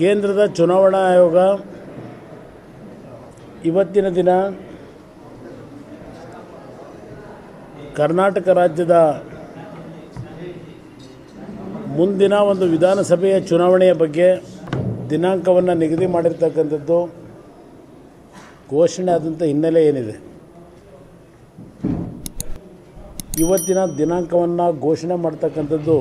ಕೇಂದ್ರದ ಚುನಾವಣಾ ಆಯೋಗ ಇವತ್ತಿನ ದಿನ ಕರ್ನಾಟಕ ರಾಜ್ಯದ ಮುಂದಿನ ಒಂದು ವಿಧಾನಸಭೆಯ ಚುನಾವಣೆಯ ಬಗ್ಗೆ ದಿನಾಂಕವನ್ನು ನಿಗದಿ ಮಾಡಿರ್ತಕ್ಕಂಥದ್ದು ಘೋಷಣೆ ಆದಂಥ ಹಿನ್ನೆಲೆ ಏನಿದೆ ಇವತ್ತಿನ ದಿನಾಂಕವನ್ನು ಘೋಷಣೆ ಮಾಡ್ತಕ್ಕಂಥದ್ದು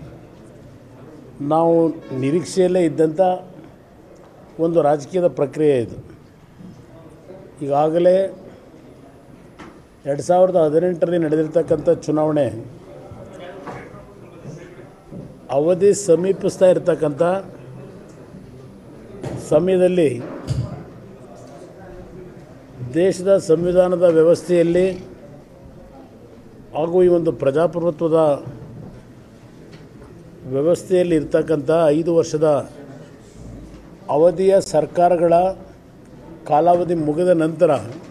ನಾವು ನಿರೀಕ್ಷೆಯಲ್ಲೇ ಇದ್ದಂಥ ಒಂದು ರಾಜಕೀಯದ ಪ್ರಕ್ರಿಯೆ ಇದು ಈಗಾಗಲೇ ಎರಡು ಸಾವಿರದ ಹದಿನೆಂಟರಲ್ಲಿ ನಡೆದಿರ್ತಕ್ಕಂಥ ಚುನಾವಣೆ ಅವಧಿ ಸಮೀಪಿಸ್ತಾ ಇರತಕ್ಕಂಥ ಸಮಯದಲ್ಲಿ ದೇಶದ ಸಂವಿಧಾನದ ವ್ಯವಸ್ಥೆಯಲ್ಲಿ ಹಾಗೂ ಈ ಒಂದು ಪ್ರಜಾಪ್ರಭುತ್ವದ ವ್ಯವಸ್ಥೆಯಲ್ಲಿ ಇರ್ತಕ್ಕಂಥ ಐದು ವರ್ಷದ ಅವಧಿಯ ಸರ್ಕಾರಗಳ ಕಾಲಾವಧಿ ಮುಗಿದ ನಂತರ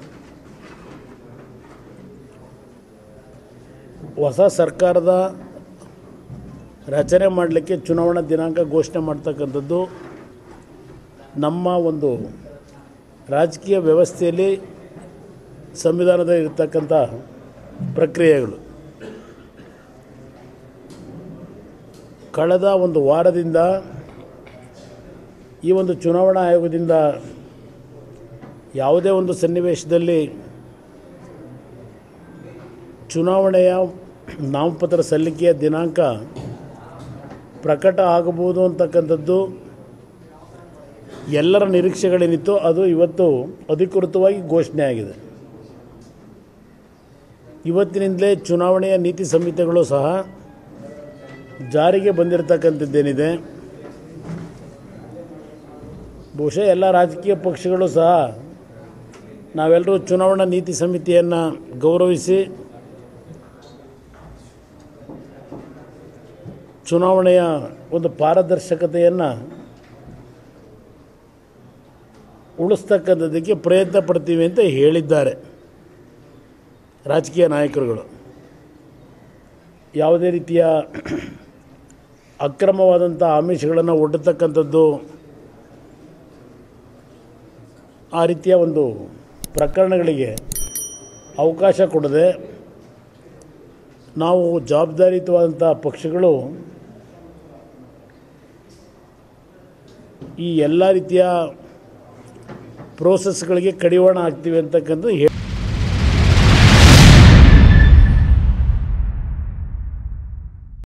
ಹೊಸ ಸರ್ಕಾರದ ರಚನೆ ಮಾಡಲಿಕ್ಕೆ ಚುನಾವಣಾ ದಿನಾಂಕ ಘೋಷಣೆ ಮಾಡ್ತಕ್ಕಂಥದ್ದು ನಮ್ಮ ಒಂದು ರಾಜಕೀಯ ವ್ಯವಸ್ಥೆಯಲ್ಲಿ ಸಂವಿಧಾನದಲ್ಲಿ ಇರ್ತಕ್ಕಂಥ ಪ್ರಕ್ರಿಯೆಗಳು ಕಳೆದ ಒಂದು ವಾರದಿಂದ ಈ ಒಂದು ಚುನಾವಣಾ ಆಯೋಗದಿಂದ ಯಾವುದೇ ಒಂದು ಸನ್ನಿವೇಶದಲ್ಲಿ ಚುನಾವಣೆಯ ನಾಮಪತ್ರ ಸಲ್ಲಿಕೆಯ ದಿನಾಂಕ ಪ್ರಕಟ ಆಗಬಹುದು ಅಂತಕ್ಕಂಥದ್ದು ಎಲ್ಲರ ನಿರೀಕ್ಷೆಗಳೇನಿತ್ತು ಅದು ಇವತ್ತು ಅಧಿಕೃತವಾಗಿ ಘೋಷಣೆ ಆಗಿದೆ ಇವತ್ತಿನಿಂದಲೇ ಚುನಾವಣೆಯ ನೀತಿ ಸಂಹಿತೆಗಳು ಸಹ ಜಾರಿಗೆ ಬಂದಿರತಕ್ಕಂಥದ್ದೇನಿದೆ ಬಹುಶಃ ಎಲ್ಲ ರಾಜಕೀಯ ಪಕ್ಷಗಳು ಸಹ ನಾವೆಲ್ಲರೂ ಚುನಾವಣಾ ನೀತಿ ಸಮಿತಿಯನ್ನು ಗೌರವಿಸಿ ಚುನಾವಣೆಯ ಒಂದು ಪಾರದರ್ಶಕತೆಯನ್ನು ಉಳಿಸ್ತಕ್ಕಂಥದ್ದಕ್ಕೆ ಪ್ರಯತ್ನ ಪಡ್ತೀವಿ ಅಂತ ಹೇಳಿದ್ದಾರೆ ರಾಜಕೀಯ ನಾಯಕರುಗಳು ಯಾವುದೇ ರೀತಿಯ ಅಕ್ರಮವಾದಂಥ ಆಮಿಷಗಳನ್ನು ಒಡ್ಡತಕ್ಕಂಥದ್ದು ಆ ರೀತಿಯ ಒಂದು ಪ್ರಕರಣಗಳಿಗೆ ಅವಕಾಶ ಕೊಡದೆ ನಾವು ಜವಾಬ್ದಾರಿಯುತವಾದಂಥ ಪಕ್ಷಗಳು ಈ ಎಲ್ಲ ರೀತಿಯ ಪ್ರೋಸೆಸ್ಗಳಿಗೆ ಕಡಿವಾಣ ಹಾಕ್ತೀವಿ ಅಂತಕ್ಕಂಥದ್ದು ಹೇ